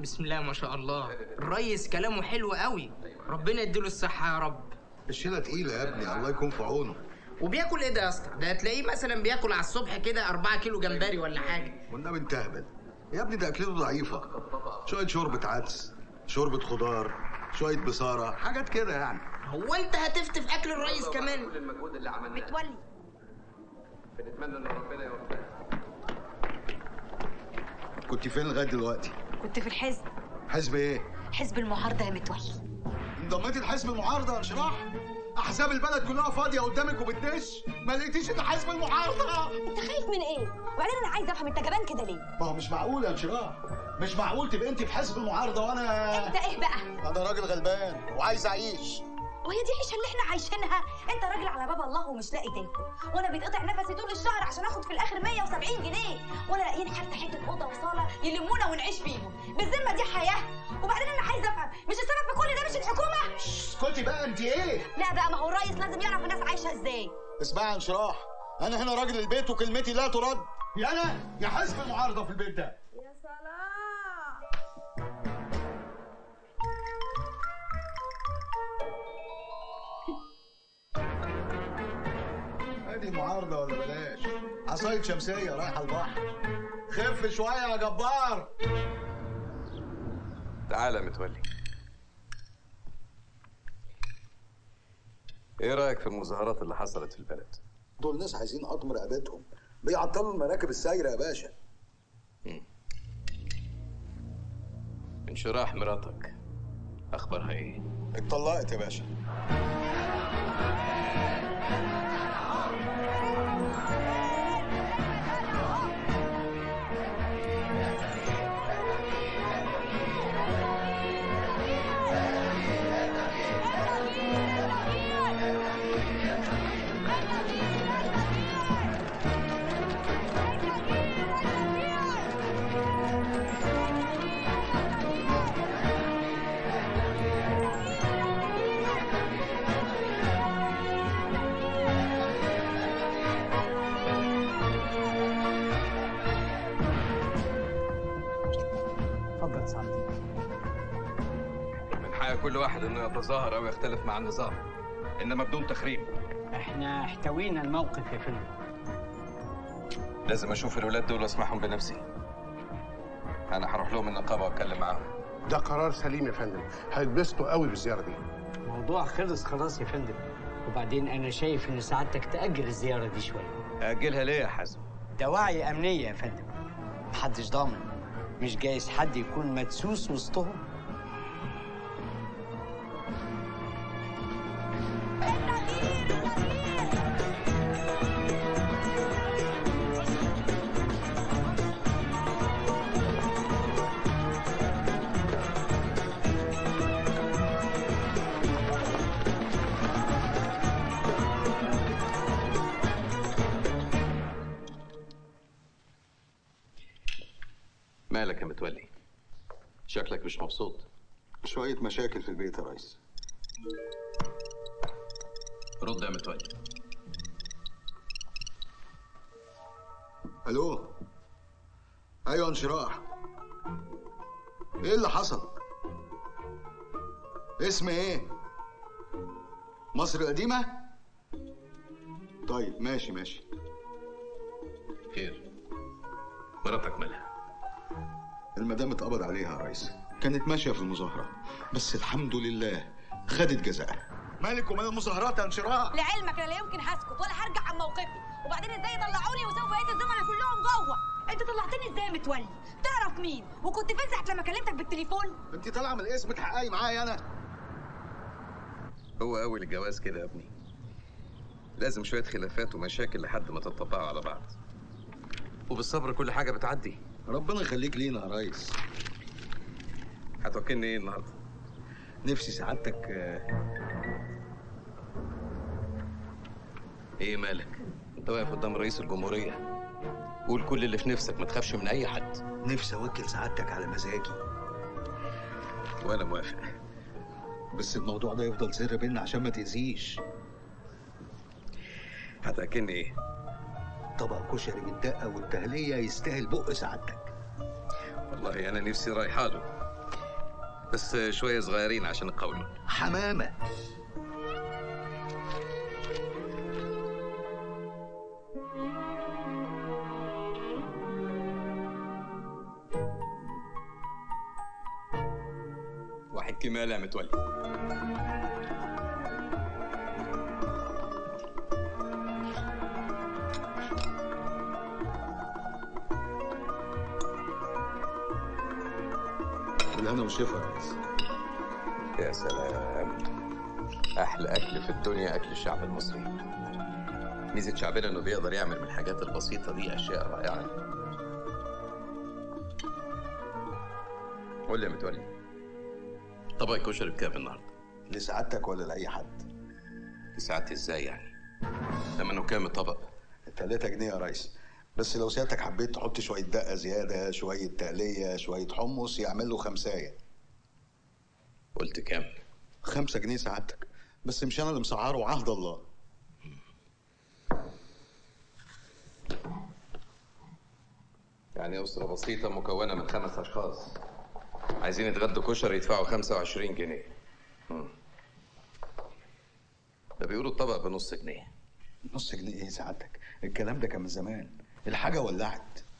بسم الله ما شاء الله الريس كلامه حلو قوي ربنا يديله الصحة يا رب الشيله تقيله يا ابني الله يكون في عونه وبياكل ايه ده يا اسطى؟ ده هتلاقيه مثلا بياكل على الصبح كده 4 كيلو جمبري ولا حاجة والنبي انت اهبل يا ابني ده اكلته ضعيفه شويه شوربه عدس شوربه خضار شويه بصاره حاجات كده يعني هو انت هتفتف اكل الريس كمان المجهود اللي عملناه متولي بنتمنى ان ربنا يوفقك كنت فين لغايه دلوقتي كنت في الحزب حزب ايه حزب المعارضه يا متولي انضميتي لحزب المعارضه يا انشراح احزاب البلد كلها فاضيه قدامك وبتدش ما لقيتيش ان حزب المعارضه انت خايف من ايه وبعدين انا عايزه افهم انت جبان كده ليه ما هو مش معقول يا انشراح مش معقول تبقى انت في حزب المعارضه وانا انت ايه بقى انا راجل غلبان وعايز اعيش وهي دي العيشه اللي احنا عايشينها انت راجل على باب الله ومش لاقي تاكل وانا بيتقطع نفسي طول الشهر عشان اخد في الاخر 170 جنيه ولا لاقيين حتى حته اوضه وصاله يلمونا ونعيش فيهم بالذمه دي حياه وبعدين انا عايزه افهم مش السبب في كل ده مش الحكومه اسكتي بقى انت ايه لا بقى ما هو الريس لازم يعرف الناس عايشه ازاي اسمعي يا انشراح انا هنا راجل البيت وكلمتي لا ترد يا انا يا حزب المعارضه في البيت ده يا سلام ادي معارضه ولا بلاش عصايه شمسيه رايحه البحر خف شويه يا جبار تعالى يا متولي ايه رايك في المظاهرات اللي حصلت في البلد دول ناس عايزين قطم رقبتهم بيعطلوا المراكب السايره يا باشا انشراح مراتك اخبارها ايه اتطلقت يا باشا اتفضل يا سعادتك من حق كل واحد انه يتظاهر او يختلف مع النظام انما بدون تخريب احنا احتوينا الموقف يا فندم لازم اشوف الولاد دول واسمعهم بنفسي انا هروح لهم النقابه واتكلم معاهم ده قرار سليم يا فندم هيتبسطوا قوي بالزياره دي الموضوع خلص خلاص يا فندم وبعدين انا شايف ان سعادتك تاجل الزياره دي شويه اجلها ليه يا حازم دواعي امنيه يا فندم محدش ضامن مش جايز حد يكون مدسوس وسطهم مالك يا متولي شكلك مش مبسوط شويه مشاكل في البيت يا ريس رد يا متولي الو ايوه انشراح ايه اللي حصل اسم ايه مصر القديمه طيب ماشي ماشي خير مراتك مالها المدام اتقبض عليها يا ريس كانت ماشيه في المظاهره بس الحمد لله خدت جزاءها مالك ومال المظاهرات يا انشراح لعلمك انا لا يمكن هسكت ولا هرجع عن موقفي وبعدين ازاي طلعوني وسابوا بقيه الزملاء كلهم جوه انت طلعتني ازاي يا متولي تعرف مين وكنت فين ساعه لما كلمتك بالتليفون انت طالعه من الاسم تحققي معايا انا هو اول الجواز كده يا ابني لازم شويه خلافات ومشاكل لحد ما تتطبعوا على بعض وبالصبر كل حاجه بتعدي ربنا يخليك لينا يا ريس هتوكلني ايه النهارده نفسي سعادتك آه، ايه مالك انت واقف قدام رئيس الجمهوريه قول كل اللي في نفسك ما تخافش من اي حد نفسي اوكل سعادتك على مزاجي وانا موافق بس الموضوع ده يفضل سر بينا عشان ما تأذيش هتاكلني ايه طبق كشري بالدقة والتهلية يستاهل بق سعادتك والله انا نفسي رايحه له بس شويه صغيرين عشان القولون حمامه واحد كمال يا متولي بالهنا والشفا يا ريس يا سلام احلى اكل في الدنيا اكل الشعب المصري ميزه شعبنا انه بيقدر يعمل من الحاجات البسيطه دي اشياء رائعه قول لي يا متولي طبق الكشري بكام النهارده لسعادتك ولا لاي حد ساعتي ازاي يعني ثمنه كام الطبق 3 جنيه يا ريس بس لو سيادتك حبيت تحط شويه دقه زياده شويه تقليه شويه حمص يعمل له خمسايه قلت كام خمسة جنيه سعادتك بس مش انا اللي مسعره عهد الله يعني أسرة بسيطة مكونة من خمس أشخاص عايزين يتغدوا كشري يدفعوا 25 جنيه مم. ده بيقولوا الطبق بنص جنيه نص جنيه ايه سعادتك الكلام ده كان من زمان الحاجه ولعت